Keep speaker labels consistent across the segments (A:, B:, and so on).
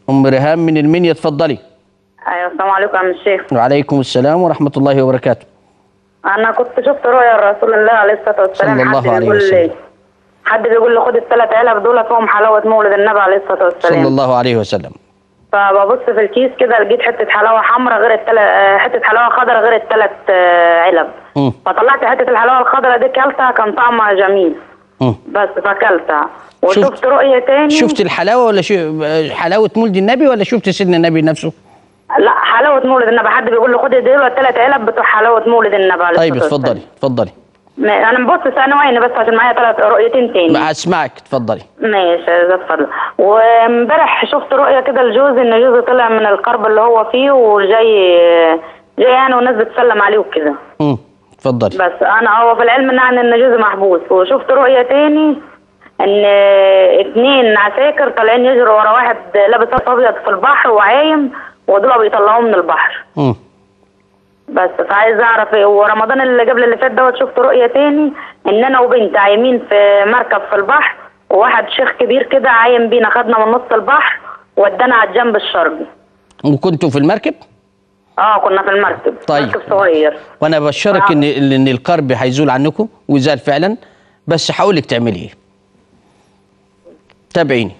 A: ام ريهام من المنيا اتفضلي
B: ايوه السلام عليكم يا عم الشيخ
A: وعليكم السلام ورحمه الله وبركاته
B: انا كنت شفت رؤيا رسول الله عليه الصلاه والسلام
A: صلى الله
B: حد
A: عليه
B: بيقول
A: وسلم.
B: لي حد بيقول لي خد الثلاث علب دول فيهم حلاوه مولد النبي عليه الصلاه والسلام
A: صلى الله عليه وسلم
B: فببص في الكيس كده لقيت حته حلاوه حمراء غير التل... آه، حته حلاوه خضراء غير الثلاث علب
A: مم.
B: فطلعت حته الحلاوه الخضراء دي كلتها كان طعمها جميل
A: مم.
B: بس فكلتها
A: شفت-
B: وشفت رؤيه تاني
A: شفت الحلاوه ولا شو حلاوه مولد النبي ولا شفت سيدنا النبي نفسه
B: لا حلاوه مولد النبي حد بيقول لي خد دول الثلاث علب بتوع حلاوه مولد النبي عليه
A: طيب
B: الصلاه والسلام.
A: اتفضلي اتفضلي
B: ما- انا ببص ثانوين بس عشان معايا ثلاث رؤيتين تاني
A: ما اسمعك اتفضلي
B: ماشي زي الفضل وامبارح شفت رؤية كده لجوزي ان جوزي طلع من الكرب اللي هو فيه وجاي جاي يعني والناس بتسلم عليه وكده
A: امم اتفضلي
B: بس انا هو في العلم يعني ان جوزي محبوس وشفت رؤية تاني ان اتنين عساكر طالعين يجروا ورا واحد لابس ابيض في البحر وعايم ودول بيطلعوه من البحر
A: امم
B: بس فعايز اعرف ايه ورمضان اللي قبل اللي فات دوت شفت رؤيه تاني ان انا وبنت عايمين في مركب في البحر وواحد شيخ كبير كده عايم بينا خدنا من نص البحر ودانا على الجنب الشرقي
A: وكنتوا في المركب
B: اه كنا في المركب
A: طيب.
B: مركب صغير
A: وانا بشرك ان ان الكرب هيزول عنكم وزال فعلا بس هقول لك تعملي ايه تابعيني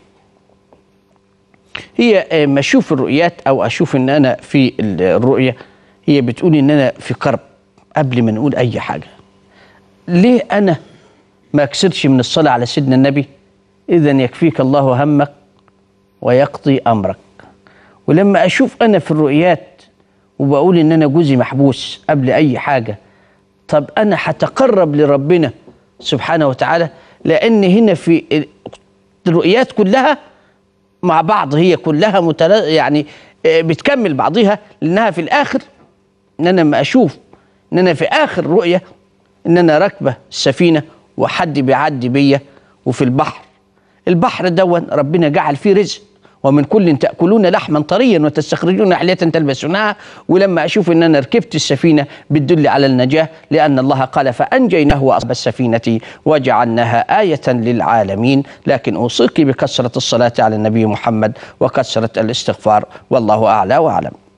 A: هي آه، ما اشوف الرؤيات او اشوف ان انا في ال- الرؤيه هي بتقول ان انا في كرب قبل ما نقول اي حاجه ليه انا ما اكسرش من الصلاه على سيدنا النبي اذا يكفيك الله همك ويقضي امرك ولما اشوف انا في الرؤيات وبقول ان انا جوزي محبوس قبل اي حاجه طب انا هتقرب لربنا سبحانه وتعالى لان هنا في ال- الرؤيات كلها مع بعض هي كلها متلا يعني آه، بتكمل بعضها لانها في الاخر ان انا لما اشوف ان انا في اخر رؤيه ان انا راكبه السفينه وحد بيعدي بيا وفي البحر البحر دون ربنا جعل فيه رزق ومن كل تأكلون لحما طريا وتستخرجون حلية تلبسونها ولما أشوف أن أنا ركبت السفينة بتدل على النجاة لأن الله قال فأنجيناه وأصحاب السفينة وجعلناها آية للعالمين لكن أوصيك بكثرة الصلاة على النبي محمد وكثرة الاستغفار والله أعلى وأعلم